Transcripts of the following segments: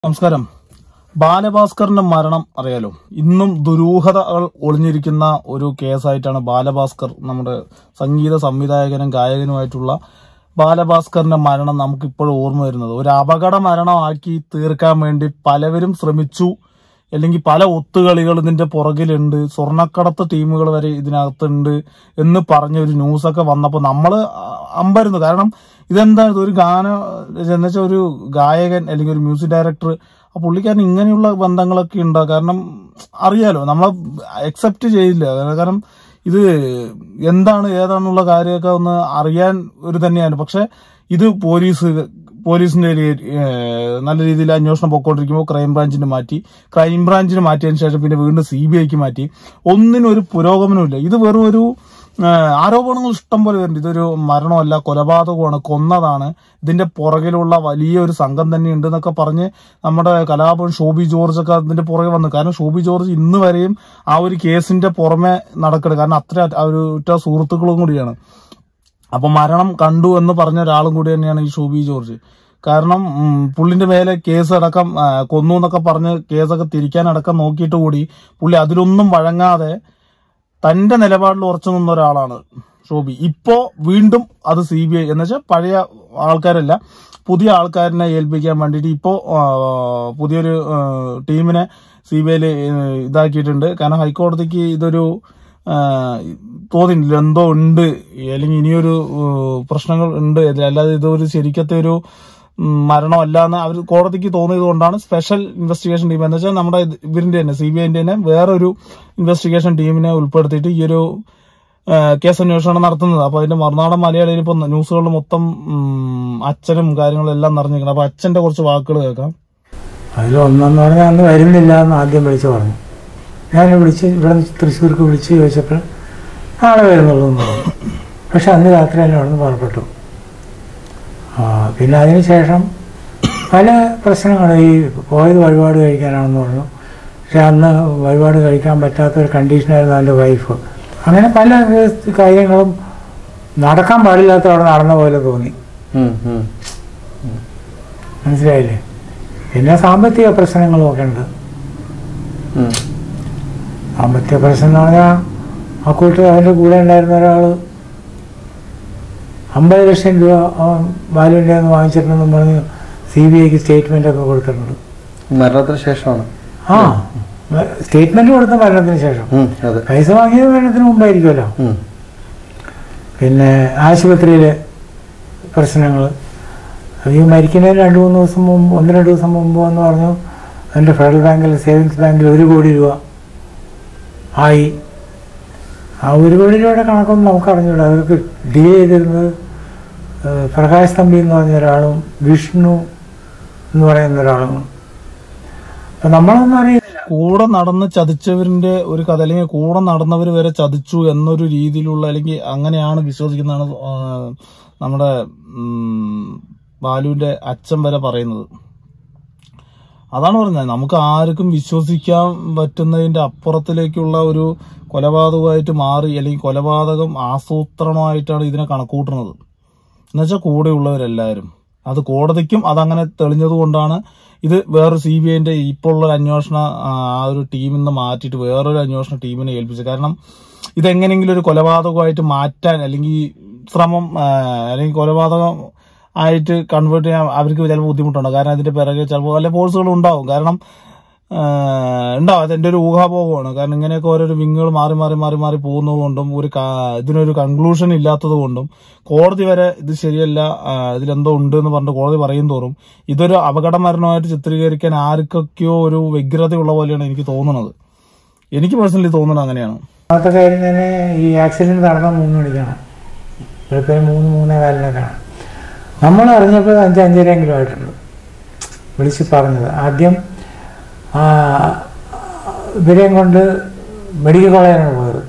നമസ്കാരം ബാലഭാസ്കറിന്റെ മരണം അറിയാലോ ഇന്നും ദുരൂഹതകൾ ഒളിഞ്ഞിരിക്കുന്ന ഒരു കേസായിട്ടാണ് ബാലഭാസ്കർ നമ്മുടെ സംഗീത സംവിധായകനും ഗായകനുമായിട്ടുള്ള ബാലഭാസ്കറിന്റെ മരണം നമുക്ക് ഇപ്പോഴും ഓർമ്മ വരുന്നത് ഒരു അപകട മരണമാക്കി തീർക്കാൻ വേണ്ടി പലവരും ശ്രമിച്ചു അല്ലെങ്കിൽ പല ഒത്തുകളികൾ ഇതിന്റെ പുറകിലുണ്ട് സ്വർണ്ണക്കടത്ത് ടീമുകൾ വരെ ഇതിനകത്തുണ്ട് എന്ന് പറഞ്ഞ ഒരു ന്യൂസൊക്കെ വന്നപ്പോൾ നമ്മൾ അമ്പായിരുന്നു കാരണം ഇതെന്താ ഇത് ഒരു ഗാന എന്ന് വെച്ചാൽ ഒരു ഗായകൻ അല്ലെങ്കിൽ ഒരു മ്യൂസിക് ഡയറക്ടർ ആ പുള്ളിക്കാരൻ ഇങ്ങനെയുള്ള ബന്ധങ്ങളൊക്കെ ഉണ്ടാവും കാരണം അറിയാലോ നമ്മൾ അക്സെപ്റ്റ് ചെയ്യില്ല കാരണം ഇത് എന്താണ് ഏതാണെന്നുള്ള കാര്യമൊക്കെ ഒന്ന് അറിയാൻ ഒരു തന്നെയാണ് പക്ഷെ ഇത് പോലീസ് പോലീസിന്റെ ഒരു, ഏഹ്, നല്ല രീതിയിൽ അന്വേഷണം പൊക്കോണ്ടിരിക്കുമ്പോൾ ക്രൈംബ്രാഞ്ചിന് മാറ്റി ക്രൈംബ്രാഞ്ചിന് മാറ്റിയതിനു ശേഷം പിന്നെ വീണ്ടും സി ബി ഐക്ക് മാറ്റി ഒന്നിനും ഒരു പുരോഗമനമില്ല ഇത് വെറും ഒരു ഏഹ്, ആരോപണങ്ങൾ ഇഷ്ടം പോലെ വരുന്നുണ്ട് ഇതൊരു മരണമല്ല കൊലപാതകമാണ് കൊന്നതാണ് ഇതിന്റെ പുറകിലുള്ള വലിയ ഒരു സംഘം തന്നെ ഉണ്ട് എന്നൊക്കെ പറഞ്ഞ് നമ്മുടെ കലാഭവൻ ഷോബി ജോർജ് ഒക്കെ അതിന്റെ പുറകെ വന്നു കാരണം ഷോബി ജോർജ് ഇന്ന് വരെയും ആ ഒരു കേസിന്റെ പുറമെ നടക്കണം കാരണം അത്ര ആ ഒരു ഉറ്റ സുഹൃത്തുക്കളും കൂടിയാണ് അപ്പൊ മരണം കണ്ടു എന്ന് പറഞ്ഞ ഒരാളും കൂടി തന്നെയാണ് ഈ ഷോബി ജോർജ് കാരണം ഉം, പുള്ളിന്റെ മേലെ കേസ് അടക്കം ആ, കൊന്നു എന്നൊക്കെ പറഞ്ഞ് കേസൊക്കെ തിരിക്കാനടക്കം നോക്കിയിട്ട് കൂടി പുള്ളി അതിലൊന്നും വഴങ്ങാതെ തന്റെ നിലപാടിൽ ഉറച്ചു നിന്ന ഒരാളാണ് ഷോബി ഇപ്പോ വീണ്ടും അത് സി ബി ഐ എന്ന് വെച്ചാൽ പഴയ ആൾക്കാരല്ല പുതിയ ആൾക്കാരിനെ ഏൽപ്പിക്കാൻ വേണ്ടിയിട്ട് ഇപ്പോ ആ, പുതിയൊരു ആ, ടീമിനെ സി ബി ഐയിൽ ഇതാക്കിയിട്ടുണ്ട് കാരണം ഹൈക്കോടതിക്ക് ഇതൊരു ആ, തോന്നിയിട്ടില്ല എന്തോ ഉണ്ട് അല്ലെങ്കിൽ ഇനിയൊരു ഏഹ്, പ്രശ്നങ്ങൾ ഉണ്ട് ഇതിൽ. അല്ലാതെ ഇതൊരു ശരിക്കത്തെ ഒരു ഉം, മരണമല്ല എന്ന് അവർ കോടതിക്ക് തോന്നിയത് കൊണ്ടാണ് സ്പെഷ്യൽ ഇൻവെസ്റ്റിഗേഷൻ ടീം എന്ന് വെച്ചാൽ നമ്മുടെ ഇത് ഇവരിന്റെ തന്നെ സി ബി ഐന്റെ തന്നെ വേറൊരു ഇൻവെസ്റ്റിഗേഷൻ ടീമിനെ ഉൾപ്പെടുത്തിയിട്ട് ഈ ഒരു ഏഹ്, കേസ് അന്വേഷണം നടത്തുന്നത് അപ്പൊ അതിന്റെ മറുനാടൻ മലയാളിയിൽ ഇപ്പൊ ന്യൂസുകളിൽ മൊത്തം ഉം, അച്ഛനും കാര്യങ്ങളും എല്ലാം നിറഞ്ഞിരിക്കണം അപ്പൊ അച്ഛന്റെ കുറച്ച് വാക്കുകൾ കേൾക്കാം അതിൽ ഒന്നെന്ന് പറഞ്ഞാൽ അന്ന് വരുന്നില്ല എന്ന് ആദ്യം വിളിച്ച് പറഞ്ഞു ഞാൻ വിളിച്ച് ഇവിടെ നിന്ന് തൃശ്ശൂർക്ക് വിളിച്ച് ചോദിച്ചപ്പോൾ നാളെ വരുന്നുള്ളൂ എന്ന് പറഞ്ഞു പക്ഷെ അന്ന് രാത്രി തന്നെ അവിടെ നിന്ന് പുറപ്പെട്ടു ആ, പിന്നെ അതിന് ശേഷം പല പ്രശ്നങ്ങളും ഈ പോയത് വഴിപാട് കഴിക്കാനാണെന്ന് പറഞ്ഞു പക്ഷെ അന്ന് വഴിപാട് കഴിക്കാൻ പറ്റാത്ത ഒരു കണ്ടീഷനായിരുന്നു എൻ്റെ വൈഫ് അങ്ങനെ പല കാര്യങ്ങളും നടക്കാൻ പാടില്ലാത്ത അവിടെ നടന്ന പോലെ തോന്നി മനസ്സിലായില്ലേ പിന്നെ സാമ്പത്തിക പ്രശ്നങ്ങളും ഒക്കെ ഉണ്ട് സാമ്പത്തിക പ്രശ്നം എന്ന് പറഞ്ഞാൽ ആ കൂട്ട് അവൻ്റെ കൂടെ ഉണ്ടായിരുന്ന ഒരാൾ അമ്പത് ലക്ഷം രൂപ അവൻ ബാലുവിൻ്റെ നിന്ന് വാങ്ങിച്ചിട്ടുണ്ടെന്ന് പറഞ്ഞ് സി ബി ഐക്ക് സ്റ്റേറ്റ്മെൻ്റ് ഒക്കെ കൊടുത്തിട്ടുണ്ട് മരണത്തിന് ശേഷമാണ് ആ സ്റ്റേറ്റ്മെൻറ്റ് കൊടുത്ത മരണത്തിന് ശേഷം ഉം, അതെ പൈസ വാങ്ങിയത് മരണത്തിന് മുമ്പായിരിക്കുമല്ലോ ഉം. പിന്നെ ആശുപത്രിയിലെ പ്രശ്നങ്ങൾ ഈ മരിക്കുന്നതിന് രണ്ട് മൂന്ന് ദിവസം മുമ്പ് ഒന്ന് രണ്ട് ദിവസം മുമ്പ് എന്ന് പറഞ്ഞു എൻ്റെ ഫെഡറൽ ബാങ്കിൽ സേവിങ്സ് ബാങ്കിൽ ഒരു കോടി രൂപ ആയി ആ ഒരു കോടി രൂപയുടെ കണക്കൊന്നും നമുക്ക് അറിഞ്ഞൂടാ അവർക്ക് ഡീൽ ചെയ്തിരുന്നത് ഏഹ്, പ്രകാശ് തമ്പി എന്ന് പറഞ്ഞ ഒരാളും വിഷ്ണു എന്ന് പറയുന്ന ഒരാളും അപ്പം നമ്മളൊന്നും അറിയുന്നില്ല കൂടെ നടന്ന് ചതിച്ചവരിന്റെ ഒരു കഥ അല്ലെങ്കിൽ കൂടെ നടന്നവർ വരെ ചതിച്ചു എന്നൊരു രീതിയിലുള്ള അല്ലെങ്കിൽ അങ്ങനെയാണ് വിശ്വസിക്കുന്നതാണ് ആ, നമ്മുടെ ഉം, ബാലുവിന്റെ അച്ഛൻ വരെ പറയുന്നത് അതാണ് പറഞ്ഞത് നമുക്ക് ആർക്കും വിശ്വസിക്കാൻ പറ്റുന്നതിന്റെ അപ്പുറത്തിലേക്കുള്ള ഒരു കൊലപാതകമായിട്ട് മാറി അല്ലെങ്കിൽ കൊലപാതകം ആസൂത്രണമായിട്ടാണ് ഇതിനെ കണക്കൂട്ടുന്നത് എന്നുവെച്ചാൽ കൂടെയുള്ളവരെല്ലാവരും അത് കോടതിക്കും അതങ്ങനെ തെളിഞ്ഞത് കൊണ്ടാണ് ഇത് വേറൊരു സി ബി ഐന്റെ ഇപ്പോൾ ഉള്ള ഒരു അന്വേഷണ ആ ആ ഒരു ടീമിൽ നിന്ന് മാറ്റിയിട്ട് വേറൊരു അന്വേഷണ ടീമിനെ ഏൽപ്പിച്ചത് കാരണം ഇതെങ്ങനെയെങ്കിലും ഒരു കൊലപാതകമായിട്ട് മാറ്റാൻ അല്ലെങ്കിൽ ശ്രമം ആ, അല്ലെങ്കിൽ കൊലപാതകം ആയിട്ട് കൺവേർട്ട് ചെയ്യാൻ അവർക്ക് ചിലപ്പോൾ ബുദ്ധിമുട്ടുണ്ട് കാരണം അതിന്റെ പിറകെ ചിലപ്പോൾ വല്ല ഫോഴ്സുകളും ഉണ്ടാവും കാരണം ആ, ഉണ്ടാവും അതെന്റെ ഒരു ഊഹാപോഹമാണ് കാരണം ഇങ്ങനെയൊക്കെ ഓരോരോ വിങ്ങുകൾ മാറി മാറി മാറി മാറി പോകുന്നത് കൊണ്ടും ഒരു ക- ഇതിനൊരു കൺക്ലൂഷൻ ഇല്ലാത്തത് കൊണ്ടും കോടതി വരെ ഇത് ശരിയല്ല ആ, ഇതിലെന്തോ ഉണ്ട് എന്ന് പറഞ്ഞിട്ട് കോടതി പറയും തോറും ഇതൊരു അപകട മരണമായിട്ട് ചിത്രീകരിക്കാൻ ആർക്കൊക്കെയോ ഒരു വ്യഗ്രതയുള്ള പോലെയാണ് എനിക്ക് തോന്നുന്നത് എനിക്ക് പേഴ്സണലി തോന്നുന്നത് അങ്ങനെയാണ് ഒന്നാമത്തെ കാര്യം തന്നെ ഈ ആക്സിഡന്റ് നടന്ന മൂന്ന് മണിക്കാണ് വെളുപ്പിന് മൂന്ന് മൂന്നേ കാലിനൊക്കെയാണ് നമ്മൾ അറിഞ്ഞപ്പോൾ അഞ്ച് അഞ്ചരയെങ്കിലും ആയിട്ടുണ്ട് വിളിച്ച് പറഞ്ഞത് ആദ്യം ആ, ഇവരെയും കൊണ്ട് മെഡിക്കൽ കോളേജിലാണ് പോയത്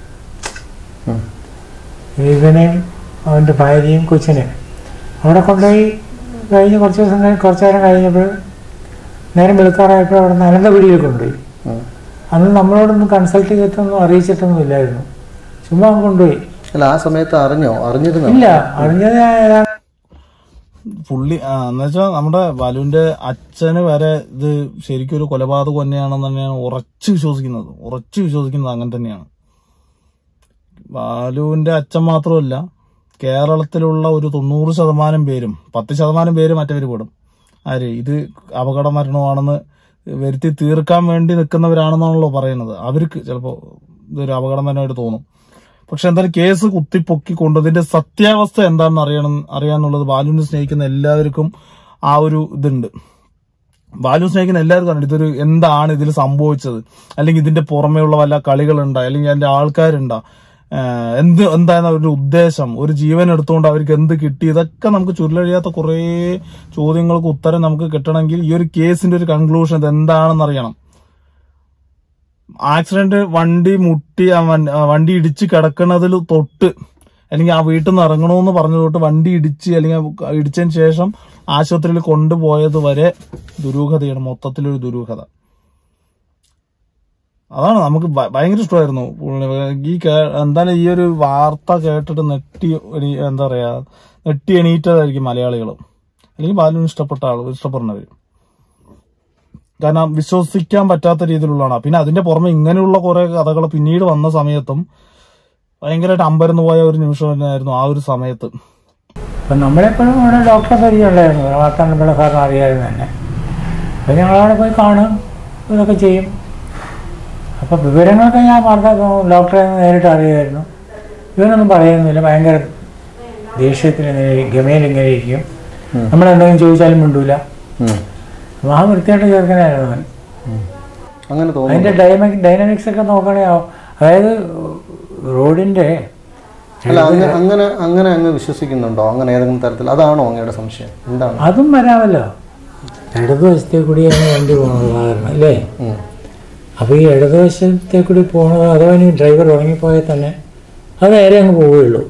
ഉം. ഇവനെയും അവൻ്റെ ഭാര്യയും കൊച്ചിനെയും അവിടെ കൊണ്ടുപോയി കഴിഞ്ഞ് കുറച്ച് ദിവസം കഴിഞ്ഞ് കുറച്ച് നേരം കഴിഞ്ഞപ്പോൾ നേരം വെളുക്കാറായപ്പോൾ അവിടെ നിന്ന് അനന്തപുരിയിൽ കൊണ്ടുപോയി ഉം. അന്ന് നമ്മളോടൊന്നും കൺസൾട്ട് ചെയ്തിട്ടൊന്നും അറിയിച്ചിട്ടൊന്നും ഇല്ലായിരുന്നു ചുമ്മാ അങ്ങ് കൊണ്ടുപോയി അല്ല ആ സമയത്ത് അറിഞ്ഞോ അറിഞ്ഞിരുന്നോ ഇല്ല അറിഞ്ഞത് ഏതാണ്ട് പുള്ളി എന്ന് വെച്ചാൽ നമ്മുടെ ബാലുവിന്റെ അച്ഛന് വരെ ഇത് ശരിക്കും ഒരു കൊലപാതകം തന്നെയാണെന്ന് തന്നെയാണ് ഉറച്ചു വിശ്വസിക്കുന്നത് ഉറച്ചു വിശ്വസിക്കുന്നത് അങ്ങനെ തന്നെയാണ് ബാലുവിന്റെ അച്ഛൻ മാത്രമല്ല കേരളത്തിലുള്ള ഒരു തൊണ്ണൂറ് ശതമാനം പേരും പത്ത് ശതമാനം പേര് മറ്റവര് പെടും ആര് ഇത് അപകട മരണമാണെന്ന് വരുത്തി തീർക്കാൻ വേണ്ടി നിൽക്കുന്നവരാണെന്നാണല്ലോ പറയുന്നത് അവർക്ക് ചിലപ്പോൾ ഇതൊരു അപകട മരണമായിട്ട് തോന്നും പക്ഷെ എന്തായാലും കേസ് കുത്തിപ്പൊക്കി കൊണ്ടതിന്റെ സത്യാവസ്ഥ എന്താണെന്ന് അറിയണം അറിയാന്നുള്ളത് ബാലുവിനെ സ്നേഹിക്കുന്ന എല്ലാവർക്കും ആ ഒരു ഇതുണ്ട് ബാലു സ്നേഹിക്കുന്ന എല്ലാവർക്കും അറിയാം ഇതൊരു എന്താണ് ഇതിൽ സംഭവിച്ചത് അല്ലെങ്കിൽ ഇതിന്റെ പുറമേയുള്ള വല്ല കളികളുണ്ടോ അല്ലെങ്കിൽ അതിന്റെ ആൾക്കാരുണ്ടോ ആഹ് എന്ത് എന്താണ് അവരുടെ ഉദ്ദേശം ഒരു ജീവൻ എടുത്തുകൊണ്ട് അവർക്ക് എന്ത് കിട്ടി ഇതൊക്കെ നമുക്ക് ചുരുളഴിയാത്ത കുറേ ചോദ്യങ്ങൾക്ക് ഉത്തരം നമുക്ക് കിട്ടണമെങ്കിൽ ഈ ഒരു കേസിന്റെ ഒരു കൺക്ലൂഷൻ ഇത് എന്താണെന്ന് അറിയണം ആക്സിഡന്റ് വണ്ടി മുട്ടി ആ വൻ- ആ വണ്ടി ഇടിച്ച് കിടക്കുന്നതിൽ തൊട്ട് അല്ലെങ്കിൽ ആ വീട്ടിൽ നിന്ന് ഇറങ്ങണമെന്ന് പറഞ്ഞു തൊട്ട് വണ്ടി ഇടിച്ച് അല്ലെങ്കിൽ ആ ഇടിച്ചതിന് ശേഷം ആശുപത്രിയിൽ കൊണ്ടുപോയത് വരെ ദുരൂഹതയാണ് മൊത്തത്തിലൊരു ദുരൂഹത അതാണ് നമുക്ക് ഭ- ഭയങ്കര ഇഷ്ടമായിരുന്നു പുള്ളി- ഈ കേ- എന്താണ് ഈ ഒരു വാർത്ത കേട്ടിട്ട് നെട്ടി എണീ- എന്താ പറയാ നെട്ടി എണീറ്റതായിരിക്കും മലയാളികളും അല്ലെങ്കിൽ ബാലുവിന് ഇഷ്ടപ്പെട്ട ആൾ ഇഷ്ടപ്പെടുന്നവര് കാരണം വിശ്വസിക്കാൻ പറ്റാത്ത രീതിയിലുള്ളതാണ് പിന്നെ അതിന്റെ പുറമെ ഇങ്ങനെയുള്ള കുറെ കഥകൾ പിന്നീട് വന്ന സമയത്തും ഭയങ്കരമായിട്ട് അമ്പരന്ന് പോയ ഒരു നിമിഷം തന്നെയായിരുന്നു ആ ഒരു സമയത്ത് അപ്പം നമ്മളെപ്പോഴും അവിടെ ഡോക്ടറെ പരിചയമുണ്ടായിരുന്നു വാർത്താനപ്പിള്ള സാറിന് അറിയാമായിരുന്നു തന്നെ അപ്പം ഞങ്ങളവിടെ പോയി കാണും ഇതൊക്കെ ചെയ്യും അപ്പോൾ വിവരങ്ങളൊക്കെ ഞാൻ വാർത്ത ഡോക്ടറെ നേരിട്ട് അറിയായിരുന്നു ഇവനൊന്നും പറയുന്നില്ല ഭയങ്കര ദേഷ്യത്തിൽ ഇങ്ങനെ ഗമയിൽ ഇങ്ങനെ ഇരിക്കും നമ്മളെന്തെങ്കിലും ചോദിച്ചാലും മിണ്ടൂല ഉം. ആ വൃത്തിയായിട്ട് ചേർക്കനായിരുന്നു അവൻ അങ്ങനെ തോന്നുന്നു അതിൻ്റെ ഡൈനാമിക് ഡൈനാമിക്സ് ഒക്കെ നോക്കണേ അതായത് റോഡിൻ്റെ അല്ല അങ്ങ- അങ്ങനെ അങ്ങനെ അങ്ങ് വിശ്വസിക്കുന്നുണ്ടോ അങ്ങനെ ഏതെങ്കിലും തരത്തിൽ അതാണോ അങ്ങയുടെ സംശയം എന്താണ് അതും വരാമല്ലോ ഇടതുവശത്തെ കൂടിയാണ് വണ്ടി പോകുന്നത് സാധാരണ അല്ലേ ഉം. അപ്പോൾ ഈ ഇടതുവശത്തെ കൂടി പോകുന്നത് അഥവാ ഇനി ഡ്രൈവർ ഉറങ്ങിപ്പോയാൽ തന്നെ അത് നേരെ അങ്ങ് പോവുകയുള്ളൂ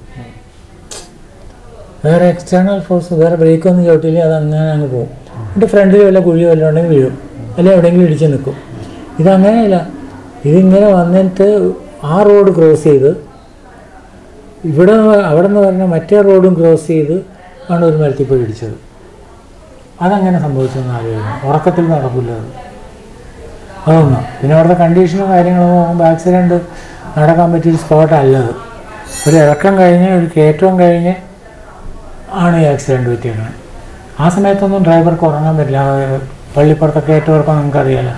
വേറെ എക്സ്റ്റേണൽ ഫോഴ്സ് വേറെ ബ്രേക്കൊന്നും ചവിട്ടിയില്ല അത് അങ്ങനെ അങ്ങ് പോകും എന്നിട്ട് ഫ്രണ്ടിൽ വല്ല കുഴിയോ വല്ല ഉണ്ടെങ്കിൽ വീഴും അല്ലെങ്കിൽ എവിടെയെങ്കിലും ഇടിച്ച് നിൽക്കും ഇതങ്ങനെയല്ല ഇതിങ്ങനെ വന്നിട്ട് ആ റോഡ് ക്രോസ് ചെയ്ത് ഇവിടെ നിന്ന് അവിടെ നിന്ന് പറഞ്ഞ മറ്റേ റോഡും ക്രോസ് ചെയ്ത് ആണ് ഒരു മരത്തിൽ പോയി ഇടിച്ചത് അതങ്ങനെ സംഭവിച്ചെന്ന് ആലോചിക്കണം ഉറക്കത്തിൽ നടക്കില്ല അത് അതൊന്ന് പിന്നെ അവിടുത്തെ കണ്ടീഷനും കാര്യങ്ങളും നോക്കുമ്പോൾ ആക്സിഡൻറ്റ് നടക്കാൻ പറ്റിയ സ്പോട്ട് അല്ലത് ഒരു ഇറക്കം കഴിഞ്ഞ് ഒരു കയറ്റവും കഴിഞ്ഞ് ആണ് ഈ ആക്സിഡൻറ്റ് പറ്റിയേക്കുന്നത് ആ സമയത്തൊന്നും ഡ്രൈവർക്ക് ഉറങ്ങാൻ പറ്റില്ല ആ പള്ളിപ്പുറത്തൊക്കെ കയറ്റവർക്കും നമുക്കറിയാലോ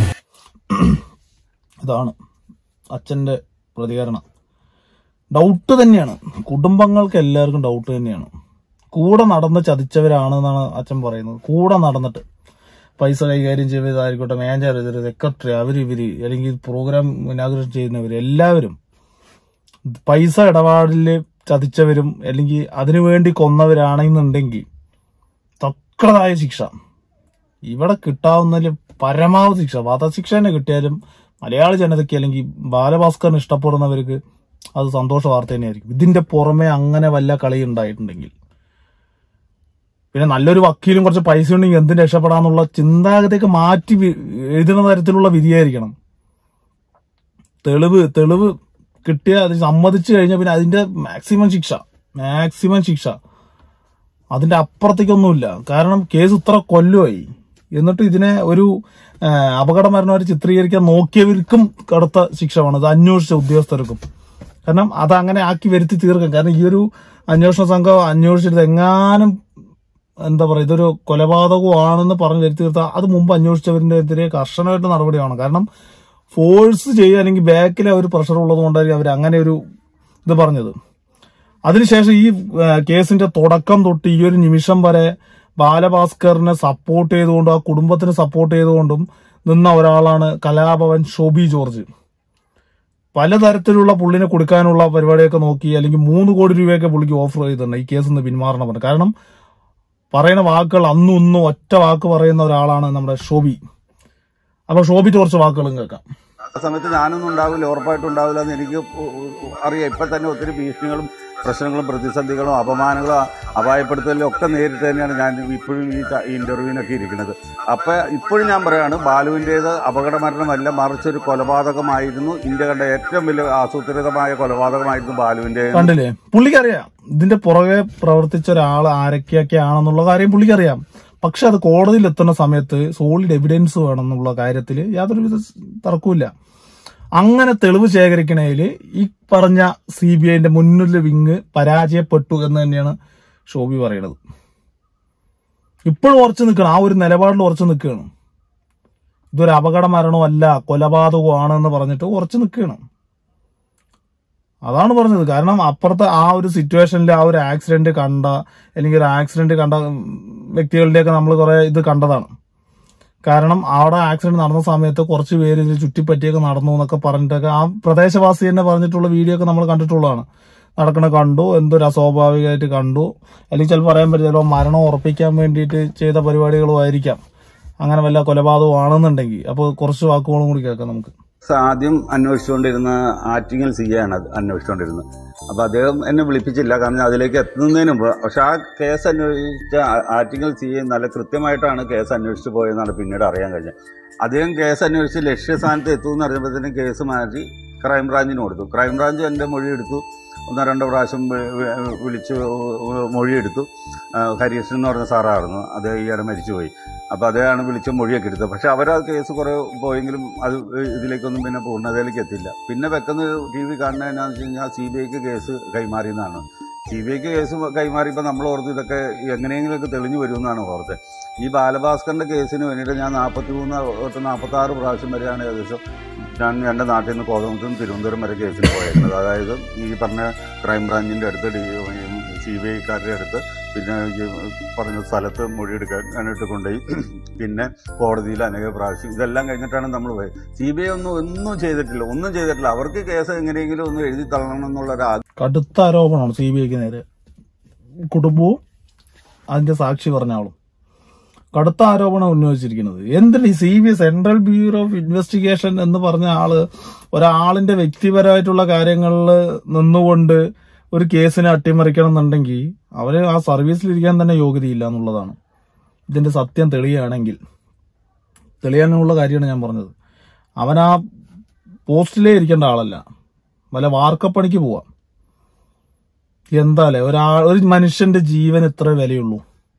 ഇതാണ് അച്ഛന്റെ പ്രതികരണം ഡൗട്ട് തന്നെയാണ് കുടുംബങ്ങൾക്ക് എല്ലാവർക്കും ഡൗട്ട് തന്നെയാണ് കൂടെ നടന്ന് ചതിച്ചവരാണ് എന്നാണ് അച്ഛൻ പറയുന്നത് കൂടെ നടന്നിട്ട് പൈസ കൈകാര്യം ചെയ്തതായിരിക്കട്ടെ മാനേജർ ഇവര് സെക്രട്ടറി അവര് ഇവര് അല്ലെങ്കിൽ പ്രോഗ്രാം ഇനാഗ്രേഷൻ ചെയ്യുന്നവര് എല്ലാവരും പൈസ ഇടപാടില് ചതിച്ചവരും അല്ലെങ്കിൽ അതിനുവേണ്ടി കൊന്നവരാണെന്നുണ്ടെങ്കിൽ തക്കതായ ശിക്ഷ ഇവിടെ കിട്ടാവുന്നതിൽ പരമാവധി ശിക്ഷ വധശിക്ഷ തന്നെ കിട്ടിയാലും മലയാള ജനതയ്ക്ക് അല്ലെങ്കിൽ ബാലഭാസ്കറിന് ഇഷ്ടപ്പെടുന്നവർക്ക് അത് സന്തോഷ വാർത്ത തന്നെയായിരിക്കും ഇതിന്റെ പുറമെ അങ്ങനെ വല്ല കളി ഉണ്ടായിട്ടുണ്ടെങ്കിൽ പിന്നെ നല്ലൊരു വക്കീലും കുറച്ച് പൈസ ഉണ്ടെങ്കിൽ എന്തിന് രക്ഷപ്പെടാന്നുള്ള ചിന്താഗതിയൊക്കെ മാറ്റി വി- എഴുതുന്ന തരത്തിലുള്ള വിധിയായിരിക്കണം തെളിവ് തെളിവ് കിട്ടിയ അത് സമ്മതിച്ചു കഴിഞ്ഞാൽ പിന്നെ അതിന്റെ മാക്സിമം ശിക്ഷ മാക്സിമം ശിക്ഷ അതിന്റെ അപ്പുറത്തേക്കൊന്നുമില്ല കാരണം കേസ് ഇത്ര കൊല്ലമായി എന്നിട്ട് ഇതിനെ ഒരു ആ, അപകട മരണമായിട്ട് ചിത്രീകരിക്കാൻ നോക്കിയവർക്കും കടുത്ത ശിക്ഷമാണ് ഇത് അന്വേഷിച്ച ഉദ്യോഗസ്ഥർക്കും കാരണം അത് അങ്ങനെ ആക്കി വരുത്തി തീർക്കും കാരണം ഈ ഒരു അന്വേഷണ സംഘം അന്വേഷിച്ചിട്ട് എങ്ങാനും എന്താ പറയുക ഇതൊരു കൊലപാതകമാണെന്ന് പറഞ്ഞ് വരുത്തി തീർത്താൽ അത് മുമ്പ് അന്വേഷിച്ചവരിന്റെ എതിരെ കർശനമായിട്ട് നടപടിയാണ് കാരണം ഫോഴ്സ് ചെയ്യുകയാണെങ്കിൽ ബാക്കിൽ അവർ പ്രഷർ ഉള്ളത് കൊണ്ടായിരിക്കും അവർ അങ്ങനെ ഒരു ഇത് പറഞ്ഞത് അതിനുശേഷം ഈ ആ, കേസിന്റെ തുടക്കം തൊട്ട് ഈ ഒരു നിമിഷം വരെ ബാലഭാസ്കറിനെ സപ്പോർട്ട് ചെയ്തുകൊണ്ടും ആ കുടുംബത്തിന് സപ്പോർട്ട് ചെയ്തുകൊണ്ടും നിന്ന ഒരാളാണ് കലാഭവൻ ഷോബി ജോർജ് പലതരത്തിലുള്ള പുള്ളിനെ കൊടുക്കാനുള്ള പരിപാടിയൊക്കെ നോക്കി അല്ലെങ്കിൽ മൂന്ന് കോടി രൂപയൊക്കെ പുള്ളിക്ക് ഓഫർ ചെയ്തിട്ടുണ്ട് ഈ കേസിൽ നിന്ന് പിന്മാറണം പറഞ്ഞു കാരണം പറയുന്ന വാക്കുകൾ അന്നും ഇന്നും ഒറ്റ വാക്ക് പറയുന്ന ഒരാളാണ് നമ്മുടെ ഷോബി അപ്പൊ ഷോബിക്ക് കുറച്ച് വാക്കുകളും കേൾക്കാം ആ സമയത്ത് ഞാനൊന്നും ഉണ്ടാവില്ല ഉറപ്പായിട്ടും ഉണ്ടാവില്ല എന്ന് എനിക്ക് ഉ- ഉ- അറിയാം ഇപ്പൊ തന്നെ ഒത്തിരി ഭീഷണികളും പ്രശ്നങ്ങളും പ്രതിസന്ധികളും അപമാനങ്ങളും അപായപ്പെടുത്തലും ഒക്കെ നേരിട്ട് തന്നെയാണ് ഞാൻ ഇപ്പോഴും ഈ ച- ഈ ഇന്റർവ്യൂവിനൊക്കെ ഇരിക്കുന്നത് അപ്പൊ ഇപ്പോഴും ഞാൻ പറയാണ് ബാലുവിൻ്റേത് അപകടമരണമല്ല മറിച്ച് ഒരു കൊലപാതകമായിരുന്നു ഇന്ത്യ കണ്ട ഏറ്റവും വലിയ ആസൂത്രിതമായ കൊലപാതകമായിരുന്നു ബാലുവിന്റെ കണ്ടില്ലേ പുള്ളിക്കറിയാം ഇതിന്റെ പുറകെ പ്രവർത്തിച്ച ഒരാൾ ആരൊക്കെയൊക്കെ ആണെന്നുള്ള കാര്യം പുള്ളിക്കറിയാം പക്ഷെ അത് കോടതിയിൽ എത്തുന്ന സമയത്ത് സോളിഡ് എവിഡൻസ് വേണം എന്നുള്ള കാര്യത്തിൽ യാതൊരു വിധ തർക്കമില്ല അങ്ങനെ തെളിവ് ശേഖരിക്കണേല് ഈ പറഞ്ഞ സി ബി ഐന്റെ മുന്നിലെ വിങ് പരാജയപ്പെട്ടു എന്ന് തന്നെയാണ് ഷോബി പറയണത് ഇപ്പോഴും ഉറച്ചു നിൽക്കണം ആ ഒരു നിലപാടിൽ ഉറച്ചു നിൽക്കുകയാണ് ഇതൊരു അപകട മരണമല്ല കൊലപാതകമാണ് എന്ന് പറഞ്ഞിട്ട് ഉറച്ചു നിൽക്കുകയാണ് അതാണ് പറഞ്ഞത് കാരണം അപ്പുറത്തെ ആ ഒരു സിറ്റുവേഷനിൽ ആ ഒരു ആക്സിഡന്റ് കണ്ട അല്ലെങ്കിൽ ഒരു ആക്സിഡന്റ് കണ്ട വ്യക്തികളുടെയൊക്കെ നമ്മൾ കുറെ ഇത് കണ്ടതാണ് കാരണം അവിടെ ആക്സിഡന്റ് നടന്ന സമയത്ത് കുറച്ച് പേര് ഇതിൽ ചുറ്റിപ്പറ്റിയൊക്കെ നടന്നു എന്നൊക്കെ പറഞ്ഞിട്ടൊക്കെ ആ പ്രദേശവാസി തന്നെ പറഞ്ഞിട്ടുള്ള വീഡിയോ ഒക്കെ നമ്മൾ കണ്ടിട്ടുള്ളതാണ് നടക്കണ കണ്ടു എന്തൊരു അസ്വാഭാവികമായിട്ട് കണ്ടു അല്ലെങ്കിൽ ചിലപ്പോൾ പറയാൻ പറ്റും ചിലപ്പോൾ മരണം ഉറപ്പിക്കാൻ വേണ്ടിയിട്ട് ചെയ്ത പരിപാടികളും ആയിരിക്കാം അങ്ങനെ വല്ല കൊലപാതകവും ആണെന്നുണ്ടെങ്കിൽ അപ്പോൾ കുറച്ച് വാക്കുകളും കൂടി കേൾക്കാം നമുക്ക് ആദ്യം അന്വേഷിച്ചുകൊണ്ടിരുന്ന ആറ്റിങ്ങൽ സി ആണ് അത് അന്വേഷിച്ചുകൊണ്ടിരുന്നത് അപ്പൊ അദ്ദേഹം എന്നെ വിളിപ്പിച്ചില്ല കാരണം അതിലേക്ക് എത്തുന്നതിന് മുമ്പ് പക്ഷെ ആ കേസ് അന്വേഷിച്ച ആ- ആറ്റിങ്ങൽ സി നല്ല കൃത്യമായിട്ടാണ് കേസ് അന്വേഷിച്ചു പോയെന്നാണ് പിന്നീട് അറിയാൻ കഴിഞ്ഞത് അദ്ദേഹം കേസ് അന്വേഷിച്ച് ലക്ഷ്യസ്ഥാനത്ത് എത്തുമെന്ന് അറിഞ്ഞപ്പോഴത്തേനും കേസ് മാറ്റി ക്രൈംബ്രാഞ്ചിന് കൊടുത്തു ക്രൈംബ്രാഞ്ച് എൻ്റെ മൊഴി എടുത്തു ഒന്നോ രണ്ടോ പ്രാവശ്യം വി- വി- വിളിച്ച് മൊഴിയെടുത്തു ആ, ഹരീഷൻ എന്ന് പറഞ്ഞ സാറായിരുന്നു അത് ഈയിടെ മരിച്ചുപോയി അപ്പോൾ അദ്ദേഹമാണ് വിളിച്ച് മൊഴിയൊക്കെ എടുത്തത് പക്ഷെ അവർ ആ കേസ് കുറേ പോയെങ്കിലും അത് ഇതിലേക്കൊന്നും പിന്നെ പൂർണ്ണതയിലേക്ക് എത്തില്ല പിന്നെ വെക്കുന്ന ടി വി കാണുന്നത് എന്നാന്ന് വെച്ച് കഴിഞ്ഞാൽ സി ബി ഐക്ക് കേസ് കൈമാറിയെന്നാണ് സി ബി ഐക്ക് കേസ് കൈമാറിയപ്പോൾ നമ്മൾ ഓർത്ത് ഇതൊക്കെ എങ്ങനെയെങ്കിലുമൊക്കെ തെളിഞ്ഞു വരുമെന്നാണ് ഓർത്തത് ഈ ബാലഭാസ്കറിന്റെ കേസിന് വേണ്ടിയിട്ട് ഞാൻ നാൽപ്പത്തി മൂന്ന് തൊട്ട് നാൽപ്പത്തി ആറ് പ്രാവശ്യം വരെയാണ് ഏകദേശം ഞാൻ എൻ്റെ നാട്ടിൽ നിന്ന് കോതമംഗലത്ത് നിന്ന് തിരുവനന്തപുരം വരെ കേസിന് പോയിരുന്നത് അതായത് ഈ പറഞ്ഞ ക്രൈംബ്രാഞ്ചിൻ്റെ അടുത്ത് ഡി സി ബി ഐക്കാരുടെ അടുത്ത് പിന്നെ ഈ പറഞ്ഞ സ്ഥലത്ത് മൊഴിയെടുക്കാനായിട്ട് കൊണ്ടുപോയി പിന്നെ കോടതിയിൽ അനേക പ്രാവശ്യം ഇതെല്ലാം കഴിഞ്ഞിട്ടാണ് നമ്മൾ പോയത് സി ബി ഐ ഒന്നും ഒന്നും ചെയ്തിട്ടില്ല ഒന്നും ചെയ്തിട്ടില്ല അവർക്ക് കേസ് എങ്ങനെയെങ്കിലും ഒന്ന് എഴുതി തള്ളണം എന്നുള്ള ഒരു ആഗ്രഹം കടുത്ത ആരോപണമാണ് സി ബി ഐക്ക് നേരെ കുടുംബവും അതിന്റെ സാക്ഷി പറഞ്ഞ ആളും കടുത്ത ആരോപണം ഉന്നയിച്ചിരിക്കുന്നത് എന്തിന് ഈ C B central bureau of investigation എന്ന് പറഞ്ഞ ആള് ഒരാളിന്റെ വ്യക്തിപരമായിട്ടുള്ള കാര്യങ്ങളിൽ നിന്നുകൊണ്ട് ഒരു കേസിനെ അട്ടിമറിക്കണം എന്നുണ്ടെങ്കിൽ അവര് ആ സർവീസിലിരിക്കാൻ തന്നെ യോഗ്യതയില്ല എന്നുള്ളതാണ് ഇതിന്റെ സത്യം തെളിയുകയാണെങ്കിൽ തെളിയാനുള്ള കാര്യമാണ് ഞാൻ പറഞ്ഞത് അവൻ ആ പോസ്റ്റിലേ ഇരിക്കേണ്ട ആളല്ല വല്ല വാർക്കപ്പണിക്ക് പോവാം എന്താലേ ഒരാൾ ഒരു മനുഷ്യന്റെ ജീവൻ ഇത്ര വിലയുള്ളൂ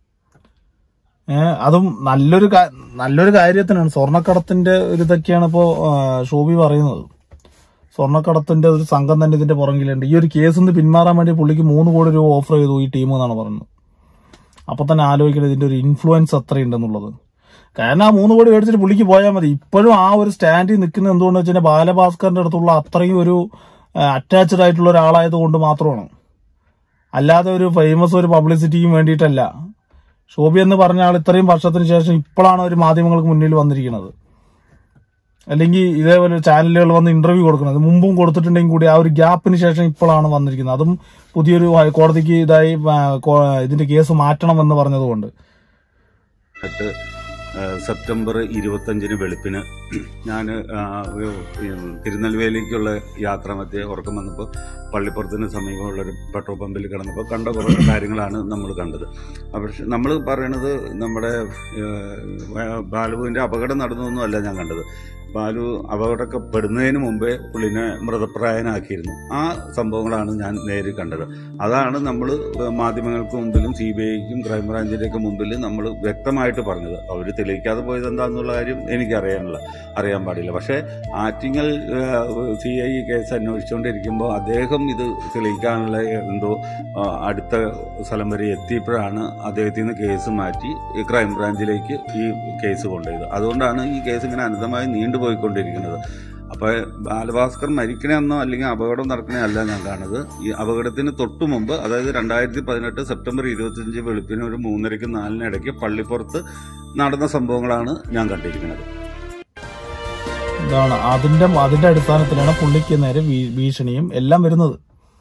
ഏഹ് അതും നല്ലൊരു കാ- നല്ലൊരു കാര്യത്തിനാണ് സ്വർണ്ണക്കടത്തിന്റെ ഒരു ഇതൊക്കെയാണ് ഇപ്പോ ആ, ഷോബി പറയുന്നത് സ്വർണ്ണക്കടത്തിന്റെ ഒരു സംഘം തന്നെ ഇതിന്റെ പുറകിലുണ്ട് ഈ ഒരു കേസിൽ നിന്ന് പിന്മാറാൻ വേണ്ടി പുള്ളിക്ക് മൂന്ന് കോടി രൂപ ഓഫർ ചെയ്തു ഈ ടീം എന്നാണ് പറയുന്നത് അപ്പൊ തന്നെ ആലോചിക്കണം ഇതിന്റെ ഒരു ഇൻഫ്ലുവൻസ് അത്രയുണ്ടെന്നുള്ളത് കാരണം ആ മൂന്ന് കോടി മേടിച്ചിട്ട് പുള്ളിക്ക് പോയാൽ മതി ഇപ്പോഴും ആ ഒരു സ്റ്റാൻഡിൽ നിൽക്കുന്നത് എന്തുകൊണ്ടെന്ന് വെച്ചാൽ ബാലഭാസ്കറിന്റെ അടുത്തുള്ള അത്രയും ഒരു അറ്റാച്ച്ഡ് ആയിട്ടുള്ള ഒരാളായത് കൊണ്ട് മാത്രമാണ് അല്ലാതെ ഒരു ഫേമസ് ഒരു പബ്ലിസിറ്റിക്കും വേണ്ടിയിട്ടല്ല ഷോബി എന്ന് പറഞ്ഞ ആൾ ഇത്രയും വർഷത്തിന് ശേഷം ഇപ്പോഴാണ് ഒരു മാധ്യമങ്ങൾക്ക് മുന്നിൽ വന്നിരിക്കുന്നത് അല്ലെങ്കിൽ ഇതേപോലെ ചാനലുകൾ വന്ന് ഇന്റർവ്യൂ കൊടുക്കുന്നത് മുമ്പും കൊടുത്തിട്ടുണ്ടെങ്കിൽ കൂടി ആ ഒരു ഗ്യാപ്പിന് ശേഷം ഇപ്പോഴാണ് വന്നിരിക്കുന്നത് അതും പുതിയൊരു കോടതിക്ക് ഇതായി ആ, കോ- ഇതിന്റെ കേസ് മാറ്റണമെന്ന് പറഞ്ഞതുകൊണ്ട് ആയിട്ട് സെപ്റ്റംബർ ഇരുപത്തഞ്ചിന് വെളുപ്പിന് ഞാൻ തിരുനെൽവേലിക്കുള്ള യാത്ര മധ്യേ ഉറക്കം വന്നപ്പോൾ പള്ളിപ്പുറത്തിന് സമീപമുള്ള ഒരു പെട്രോൾ പമ്പിൽ കിടന്നപ്പോൾ കണ്ട കുറേ കാര്യങ്ങളാണ് നമ്മൾ കണ്ടത് പക്ഷെ നമ്മൾ പറയണത് നമ്മുടെ ഏഹ്, ബാലുവിൻ്റെ അപകടം നടന്നതൊന്നുമല്ല ഞാൻ കണ്ടത് ബാലു അപകടപ്പെടുന്നതിന് മുമ്പേ പുള്ളിനെ മൃതപ്രായനാക്കിയിരുന്നു ആ സംഭവങ്ങളാണ് ഞാൻ നേരിൽ കണ്ടത് അതാണ് നമ്മൾ മാധ്യമങ്ങൾക്ക് മുമ്പിലും സി ബി ഐക്കും ക്രൈംബ്രാഞ്ചിൻ്റെയൊക്കെ മുമ്പിൽ നമ്മൾ വ്യക്തമായിട്ട് പറഞ്ഞത് അവർ തെളിയിക്കാതെ പോയത് എന്താണെന്നുള്ള കാര്യം എനിക്കറിയാനുള്ള അറിയാൻ പാടില്ല പക്ഷേ ആറ്റിങ്ങൽ സി ഐ കേസ് അന്വേഷിച്ചുകൊണ്ടിരിക്കുമ്പോൾ അദ്ദേഹം ഇത് തെളിയിക്കാനുള്ള എന്തോ ആ, അടുത്ത സ്ഥലം വരെ എത്തിയപ്പോഴാണ് അദ്ദേഹത്തിൽ നിന്ന് കേസ് മാറ്റി ഈ ക്രൈംബ്രാഞ്ചിലേക്ക് ഈ കേസ് കൊണ്ടുപോയത് അതുകൊണ്ടാണ് ഈ കേസ് ഇങ്ങനെ അനന്തമായി നീണ്ടുപോയിക്കൊണ്ടിരിക്കുന്നത് അപ്പോൾ ബാലഭാസ്കർ മരിക്കണമെന്നോ അല്ലെങ്കിൽ അപകടം നടക്കണേ അല്ല ഞാൻ കാണുന്നത് ഈ അപകടത്തിന് തൊട്ടു മുമ്പ് അതായത് രണ്ടായിരത്തി പതിനെട്ട് സെപ്റ്റംബർ ഇരുപത്തിയഞ്ച് വെളുപ്പിന് ഒരു മൂന്നരയ്ക്ക് നാലിന് ഇടയ്ക്ക് പള്ളിപ്പുറത്ത് നടന്ന സംഭവങ്ങളാണ് ഞാൻ കണ്ടിരിക്കുന്നത് ഇതാണ് അതിന്റെ അതിന്റെ അടിസ്ഥാനത്തിലാണ് പുള്ളിക്ക് നേരെ ഭീ- ഭീഷണിയും എല്ലാം വരുന്നത്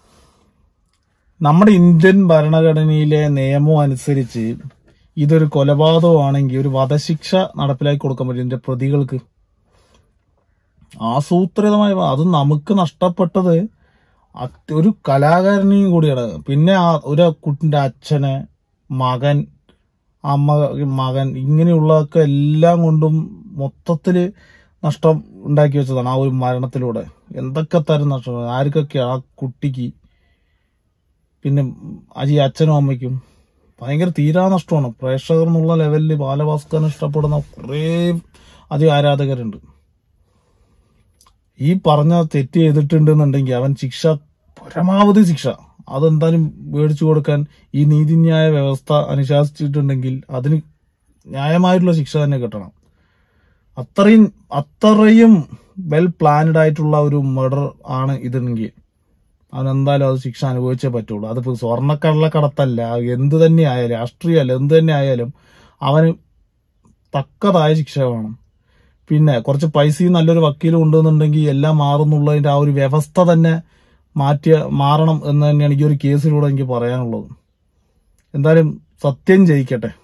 നമ്മുടെ ഇന്ത്യൻ ഭരണഘടനയിലെ നിയമം അനുസരിച്ച് ഇതൊരു കൊലപാതകമാണെങ്കിൽ ഒരു വധശിക്ഷ നടപ്പിലാക്കി കൊടുക്കാൻ പറ്റും ഇതിന്റെ പ്രതികൾക്ക് ആസൂത്രിതമായ അത് നമുക്ക് നഷ്ടപ്പെട്ടത് അത് ഒരു കലാകാരനെയും കൂടിയാണ് പിന്നെ ആ ഒരു കുട്ടിന്റെ അച്ഛന് മകൻ അമ്മ മകൻ ഇങ്ങനെയുള്ളതൊക്കെ എല്ലാം കൊണ്ടും മൊത്തത്തില് നഷ്ടം ഉണ്ടാക്കി വെച്ചതാണ് ആ ഒരു മരണത്തിലൂടെ എന്തൊക്കെ തരം നഷ്ടം ആർക്കൊക്കെ ആ കുട്ടിക്ക് പിന്നെ അജി അച്ഛനും അമ്മയ്ക്കും ഭയങ്കര തീരാ നഷ്ടമാണ് പ്രേക്ഷകർ എന്നുള്ള ലെവലിൽ ബാലഭാസ്കറിനെ ഇഷ്ടപ്പെടുന്ന കുറേ അധികം ആരാധകരുണ്ട് ഈ പറഞ്ഞ തെറ്റ് ചെയ്തിട്ടുണ്ടെന്നുണ്ടെങ്കിൽ അവൻ ശിക്ഷ പരമാവധി ശിക്ഷ അതെന്തായാലും മേടിച്ചു കൊടുക്കാൻ ഈ നീതിന്യായ വ്യവസ്ഥ അനുശാസിച്ചിട്ടുണ്ടെങ്കിൽ അതിന് ന്യായമായിട്ടുള്ള ശിക്ഷ തന്നെ കിട്ടണം അത്രയും അത്രയും വെൽ പ്ലാനഡ് ആയിട്ടുള്ള ഒരു മർഡർ ആണ് ഇതെങ്കിൽ അവൻ എന്തായാലും അത് ശിക്ഷ അനുഭവിച്ചേ പറ്റുള്ളൂ അതിപ്പോ സ്വർണ്ണക്കള്ളക്കടത്തല്ല എന്ത് തന്നെ ആയാലും രാഷ്ട്രീയമല്ല എന്ത് തന്നെ ആയാലും അവന് തക്കതായ ശിക്ഷ വേണം പിന്നെ കുറച്ച് പൈസയും നല്ലൊരു വക്കീലും ഉണ്ടെന്നുണ്ടെങ്കിൽ എല്ലാം മാറുന്നുള്ളതിന്റെ ആ ഒരു വ്യവസ്ഥ തന്നെ മാറ്റിയ മാറണം എന്ന് തന്നെയാണ് ഈ ഒരു കേസിലൂടെ എനിക്ക് പറയാനുള്ളത് എന്തായാലും സത്യം ജയിക്കട്ടെ